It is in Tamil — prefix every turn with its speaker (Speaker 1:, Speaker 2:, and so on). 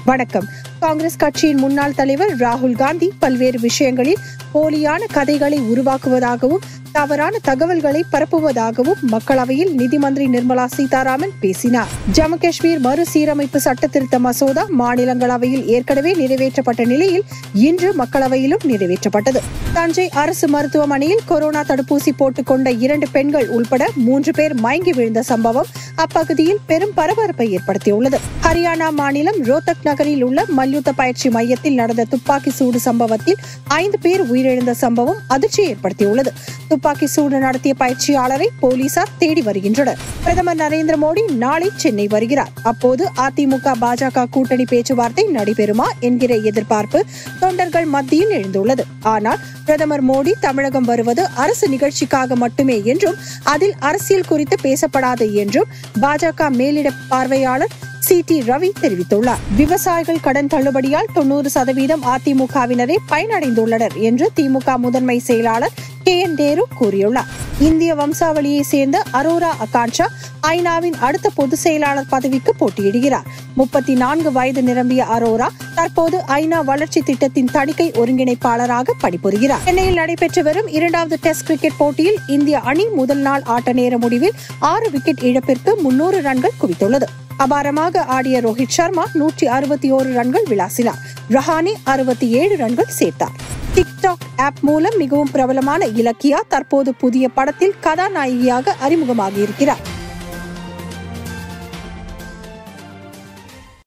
Speaker 1: வணக்கம் காங்கிரஸ் கட்சியின் முன்னாள் தலைவர் ராகுல் காந்தி பல்வேறு விஷயங்களில் போலியான கதைகளை உருவாக்குவதாகவும் தவறான தகவல்களை பரப்புவதாகவும் மக்களவையில் நிதி மந்திரி நிர்மலா சீதாராமன் பேசினார் ஜம்மு காஷ்மீர் மறுசீரமைப்பு சட்ட திருத்த மசோதா மாநிலங்களவையில் ஏற்கனவே நிறைவேற்றப்பட்ட நிலையில் இன்று மக்களவையிலும் நிறைவேற்றப்பட்டது தஞ்சை அரசு மருத்துவமனையில் கொரோனா தடுப்பூசி போட்டுக் கொண்ட இரண்டு பெண்கள் உள்பட மூன்று பேர் மயங்கி விழுந்த சம்பவம் அப்பகுதியில் பெரும் பரபரப்பை ஏற்படுத்தியுள்ளது ஹரியானா மாநிலம் ரோத்தக் நகரில் உள்ள மல்யுத்த பயிற்சி மையத்தில் நடந்த துப்பாக்கி சூடு சம்பவத்தில் ஐந்து பேர் உயிரிழந்த சம்பவம் அதிர்ச்சியை ஏற்படுத்தியுள்ளது துப்பாக்கி சூடு நடத்திய பயிற்சியாளரை போலீசார் தேடி வருகின்றனர் பிரதமர் நரேந்திர மோடி நாளை சென்னை வருகிறார் அப்போது அதிமுக பாஜக கூட்டணி பேச்சுவார்த்தை நடைபெறுமா என்கிற எதிர்பார்ப்பு தொண்டர்கள் மத்தியில் எழுந்துள்ளது ஆனால் பிரதமர் மோடி தமிழகம் வருவது அரசு நிகழ்ச்சிக்காக மட்டுமே என்றும் அதில் அரசியல் குறித்து பேசப்படாது என்றும் பாஜக மேலிட பார்வையாளர் சி டி ரவி தெரிவித்துள்ளார் விவசாயிகள் கடன் தள்ளுபடியால் தொண்ணூறு சதவீதம் அதிமுகவினரே பயனடைந்துள்ளனர் என்று திமுக முதன்மை செயலாளர் கே என் நேரு கூறியுள்ளார் இந்திய வம்சாவளியை சேர்ந்த அரோரா அகான்ஷா ஐநாவின் அடுத்த பொதுச் செயலாளர் பதவிக்கு போட்டியிடுகிறார் முப்பத்தி நான்கு வயது நிரம்பிய அரோரா தற்போது ஐநா வளர்ச்சி திட்டத்தின் தணிக்கை ஒருங்கிணைப்பாளராக பணிபுரிகிறார் சென்னையில் நடைபெற்று வரும் இரண்டாவது டெஸ்ட் கிரிக்கெட் போட்டியில் இந்திய அணி முதல் நாள் ஆட்ட நேர முடிவில் ஆறு விக்கெட் இழப்பிற்கு முன்னூறு ரன்கள் குவித்துள்ளது அபாரமாக ஆடிய ரோஹித் சர்மா நூற்றி அறுபத்தி ஓரு ரன்கள் விளாசினார் ரஹானே அறுபத்தி ஏழு ரன்கள் சேர்த்தார் டிக்டாக் ஆப் மூலம் மிகவும் பிரபலமான இலக்கியா தற்போது புதிய படத்தில் கதாநாயகியாக அறிமுகமாகியிருக்கிறார்